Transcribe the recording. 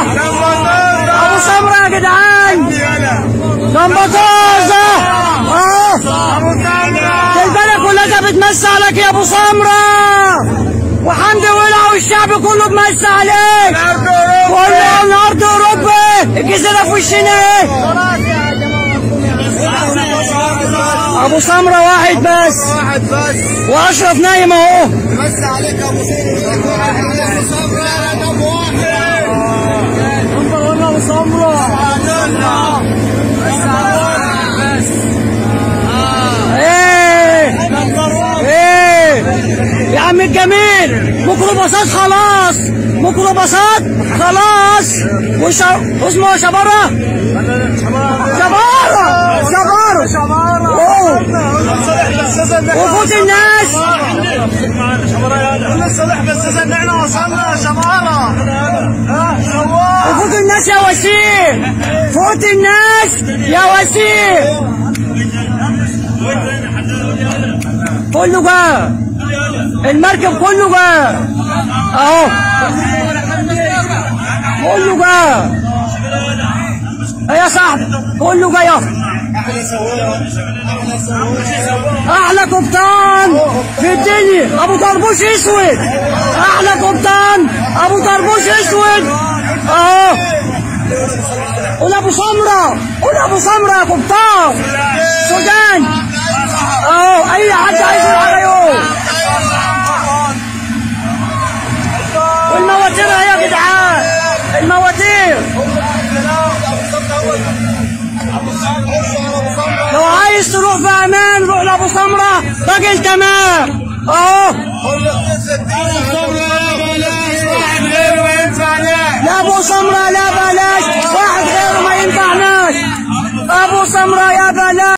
ابو سمره يا جدعان لمبطازه اه البلد كلها كانت بتمسي عليك يا ابو سمره وحمدي ولع والشعب كله بمسي عليك كله الارض اوروبا الجزيره في وشنا ايه ابو سمره واحد بس واحد بس واشرف نايم اهو بس عليك يا ابو سمره يا رقم واحد نمبر 1 ابو سمره ايه ايه يا عم الجميل ميكروباصات خلاص ميكروباصات خلاص وش اسمه شبارة شبارة شبارة أوه. وفوت الناس صالح بس احنا وصلنا شمارة وفوت الناس يا وسيم فوت الناس يا وسيم كله جاء المركب كله جاء اهو كله جاء ايه يا صاحبي كله جاي اهو احلى قبطان في الدنيا ابو طربوش اسود احلى قبطان ابو طربوش اسود اهو قول ابو سمره قول ابو سمره يا قبطان سودان اهو اي حد عايز يروح عليه والمواتير اهي يا جدعان المواتير لو عايز تروح في امان روح لابو سمره راجل تمام اهو لا ابو سمره لا بلاش واحد غيره ما ينفعناش ابو سمره يا بلاش